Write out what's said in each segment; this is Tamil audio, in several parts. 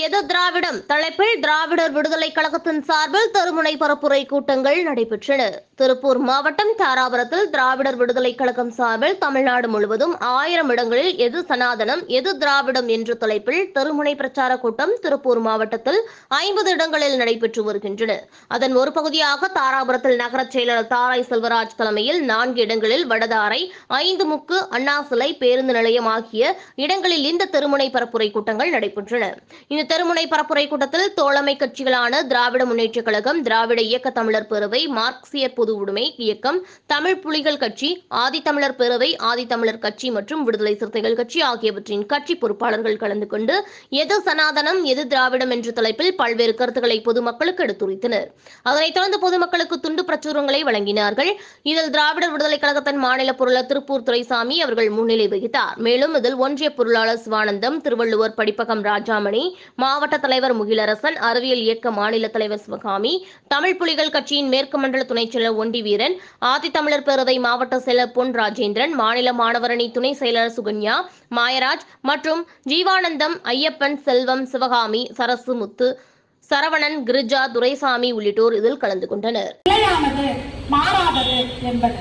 எது திராவிடம் தலைப்பில் திராவிடர் விடுதலை கழகத்தின் சார்பில் தெருமுனை பரப்புரை கூட்டங்கள் நடைபெற்றன திருப்பூர் மாவட்டம் தாராபுரத்தில் திராவிடர் விடுதலை கழகம் சார்பில் தமிழ்நாடு முழுவதும் ஆயிரம் இடங்களில் எது சனாதனம் எது திராவிடம் என்ற தலைப்பில் தெருமுனை பிரச்சார கூட்டம் திருப்பூர் மாவட்டத்தில் ஐம்பது இடங்களில் நடைபெற்று வருகின்றன அதன் ஒரு பகுதியாக தாராபுரத்தில் நகரச் செயலர் தாராய் செல்வராஜ் தலைமையில் நான்கு இடங்களில் வடதாரை ஐந்து முக்கு அண்ணா சிலை பேருந்து நிலையம் ஆகிய இடங்களில் இந்த தெருமுனை பரப்புரை கூட்டங்கள் நடைபெற்றன இந்த தெருமுனை பரப்புரை கூட்டத்தில் தோழமை கட்சிகளான திராவிட முன்னேற்றக் கழகம் திராவிட இயக்க தமிழர் பேரவை மார்க்சியர் பொது உடைமை இயக்கம் தமிழ் புலிகள் கட்சி ஆதித்தமிழர் பேரவை ஆதித்தமிழர் கட்சி மற்றும் விடுதலை சிறுத்தைகள் கட்சி ஆகியவற்றின் கட்சி பொறுப்பாளர்கள் கலந்து கொண்டு எது சனாதனம் எது திராவிடம் என்ற தலைப்பில் பல்வேறு கருத்துக்களை பொதுமக்களுக்கு எடுத்துரைத்தனர் அதனைத் தொடர்ந்து பொதுமக்களுக்கு துண்டு பிரச்சுரங்களை வழங்கினார்கள் இதில் திராவிடர் விடுதலை கழகத்தின் மாநில பொருளர் திருப்பூர் துரைசாமி அவர்கள் முன்னிலை வகித்தார் மேலும் இதில் ஒன்றிய பொருளாளர் சிவானந்தம் திருவள்ளுவர் படிப்பகம் ராஜாமணி மாவட்ட தலைவர் முகிலரசன் அறிவியல் இயக்க மாநில தலைவர் சிவகாமி தமிழ் புலிகள் கட்சியின் மேற்கு மண்டல துணைச் செயலர் ஒண்டி வீரன் ஆதித்தமிழர் பேரவை மாவட்ட செயலர் பொன் ராஜேந்திரன் மாநில மாணவரணி துணை செயலர் சுகன்யா மாயராஜ் மற்றும் ஜீவானந்தம் ஐயப்பன் செல்வம் சிவகாமி சரசு முத்து சரவணன் கிரிஜா துரைசாமி உள்ளிட்டோர் இதில் கலந்து கொண்டனர் நிலையானது மாறாதது என்பது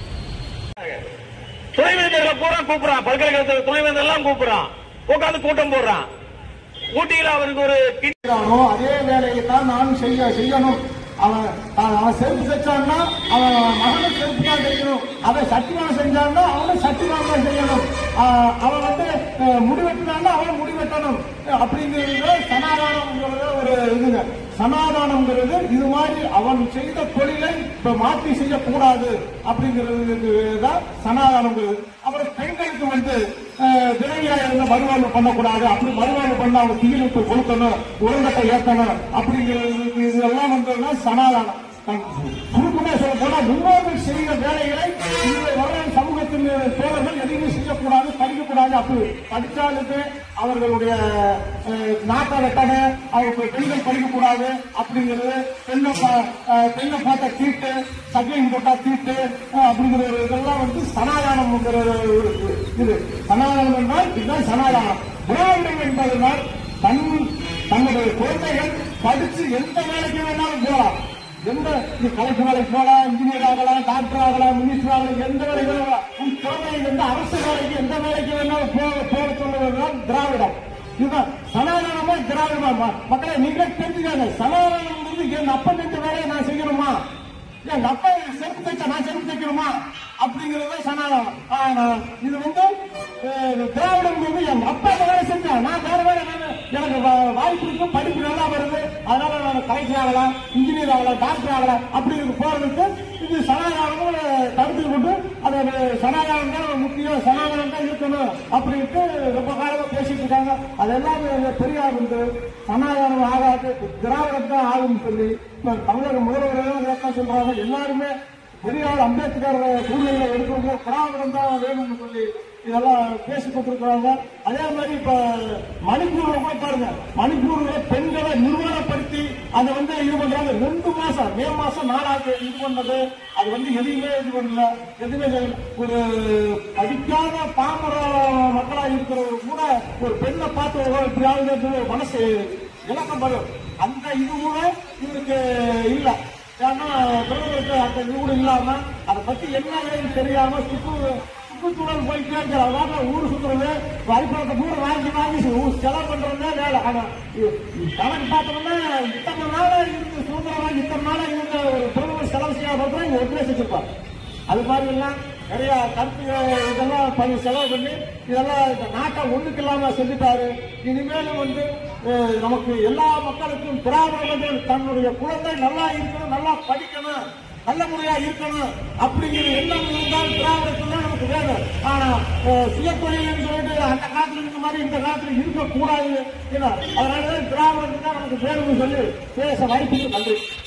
துணைவேந்தர்களை பூரா கூப்பிடுறான் பல்கலைக்கழகத்தில் துணைவேந்தர் எல்லாம் கூப்பிடுறான் உட்காந்து கூட்டம் போடுறான் ஊட்டியில் அவருக்கு ஒரு கிட் செய்கிறானோ அதே வேலையை தான் நான் செய்ய செய்யணும் அவன் அவன் அவன் செருப்பு தைச்சான்னா அவன் மகனை செருப்பு தான் தைக்கணும் அவன் சட்டிவானம் செஞ்சான்னா அவனும் சட்டிவானம் தான் செய்யணும் ஆஹ் அவன் வந்து அஹ், முடி வெட்டினான்னா அவன் முடி வெட்டணும் அப்படிங்கிறது சனாதானம்ங்கிறது ஒரு இதுங்க சனாதானம்ங்கிறது இது மாதிரி அவன் செய்த தொழிலை இப்ப மாற்றி செய்யக்கூடாது அப்படிங்கிறது தான் சனாதானம்ங்கிறது அப்புறம் பெண்களுக்கு வந்து அஹ், தினவியா இருந்த மறுவாழ்வு பண்ணக்கூடாது அப்படி மறுவாழ்வு பண்ண அவங்க தீயிலிட்டு கொடுக்கணும் உரங்கட்டை ஏற்றணும் அப்படிங்கிறது இதெல்லாம் வந்ததுன்னா சனாதானம் சுருக்கமே சொல்ல போனா முன்னோர்கள் செய்த வேலைகளை இந்த வர சமூகத்தின் தோழர்கள் எதையுமே செய்யக்கூடாது படிக்கக்கூடாது அப்படி படிச்சாலுக்கு அவர்களுடைய அஹ், நாட்டை வெட்டணும் அவங்க பெண்கள் படிக்கக்கூடாது அப்படிங்கிறது பெண்ணை பா- அஹ், பெண்ணை பார்த்தா தீட்டு சகையும் போட்டா தீட்டு அஹ், அப்படிங்கிற ஒரு இதெல்லாம் வந்து சனாதானம்ங்கிற ஒரு இது சனாதானம் என்றால் இதுதான் சனாதானம் திராவிடம் என்பதனால் தன் தன்னுடைய குழந்தைகள் படிச்சு எந்த வேலைக்கு வேணாலும் போகலாம் எந்த நீ கலெக்டர் வேலைக்கு போகலாம் இன்ஜினியர் ஆகலாம் டாக்டர் ஆகலாம் மினிஸ்டர் ஆகலாம் எந்த வேலைக்கு வேணாலும் உன் குழந்தை எந்த அரசு வேலைக்கு எந்த வேலைக்கு வேணாலும் போக போக சொல்லுவதுதான் திராவிடம் இதுதான் சனாதனமா திராவிடமா ம- மக்களை நீங்களே தெரிஞ்சுக்காங்க சனாதனம்ங்கிறது என் அப்பன் செஞ்ச வேலையை நான் செய்யணுமா என் அப்பா செருப்பு தைச்சா நான் செருப்பு தைக்கணுமா அப்படிங்கறது சனாதனம் ஆனா இது வந்து அஹ், திராவிடம் வந்து என் அப்பா இந்த வேலை செஞ்சா நான் வேற வேலை வேணும். எனக்கு வ- வாய்ப்பு இருக்கு படிப்பு நல்லா வருது அதனால நான் கலெக்டர் ஆகலாம் இன்ஜினியர் ஆகலாம் டாக்டர் ஆகலாம் அப்படிங்கிறது போறதுக்கு இது சனாதானம் கருத்தில் கொண்டு அது ஒரு சனாதானம் தான் முக்கியம் சனாதானம் தான் இருக்கணும் அப்படின்ட்டு ரொம்ப காலமா பேசிட்டு இருக்காங்க அதெல்லாம் பெரியார் வந்து சனாதானம் ஆகாது திராவிடம் தான் ஆகும்னு சொல்லி இப்ப தமிழக முதல்வர் தான் சொல்றாங்க எல்லாருமே பெரியார் அம்பேத்கர் சூழ்நிலை எடுக்கிறது திராவிடம் தான் வேணும்னு சொல்லி இதெல்லாம் பேசி கொண்டிருக்கிறாங்க அதே மாதிரி இப்ப மணிப்பூர்ல கூட பாருங்க மணிப்பூர்ல பெண்களை நிர்வாணப்படுத்தி அதை வந்து இது பண்றாங்க ரெண்டு மாசம் மே மாசம் நாலாவது இது பண்ணது அது வந்து எதையுமே இது பண்ணல எதுவுமே செய்யல. ஒரு படிக்காத பாமர மக்களா இருக்கிறவங்க கூட ஒரு பெண்ணை பார்த்து ஒரு இப்படியாவது ஒரு மனசு இலக்கம் வரும் அந்த இது கூட இவருக்கு இல்ல ஏன்னா பிரதமருக்கு அந்த இது கூட இல்லாம அதை பத்தி என்ன ஏதுன்னு தெரியாம சுற்று சுற்றுச்சூழல் போயிட்டே இருக்கிற அதாவது ஊர் சுத்துறது வரிப்பணத்தை கூட வாங்கி வாங்கி ஊர் செலவு பண்றதுதான் வேலை ஆனா இ- இ- கணக்கு பார்த்தோம்னா இத்தனை நாளா இருந்து சுதந்திரமா இத்தனை நாளா இருந்த ஒரு பிரதமர் செலவு செய்யாத இங்க ஒன்றே செஞ்சிருப்பார் அது மாதிரி எல்லாம் நிறைய கருத்து இதெல்லாம் பண்ணி செலவு பண்ணி இதெல்லாம் இந்த நாட்டை ஒண்ணுக்கு இல்லாம செஞ்சுட்டாரு இனிமேலும் வந்து அஹ், நமக்கு எல்லா மக்களுக்கும் திராவிடர்கள் தன்னுடைய குழந்தை நல்லா இருக்கணும் நல்லா படிக்கணும் நல்ல முறையா இருக்கணும் அப்படிங்கிற எண்ணம் இருந்தால் திராவிடத்துல நமக்கு வேணும் ஆனா அஹ், சுயதொழில்னு சொல்லிட்டு அந்த காலத்துல இருந்த மாதிரி இந்த காலத்துல இருக்கக்கூடாது ஏன்னா அதனாலதான் திராவிடத்துக்கு தான் நமக்கு வேணும்னு சொல்லி பேச வாய்ப்புக்கு நன்றி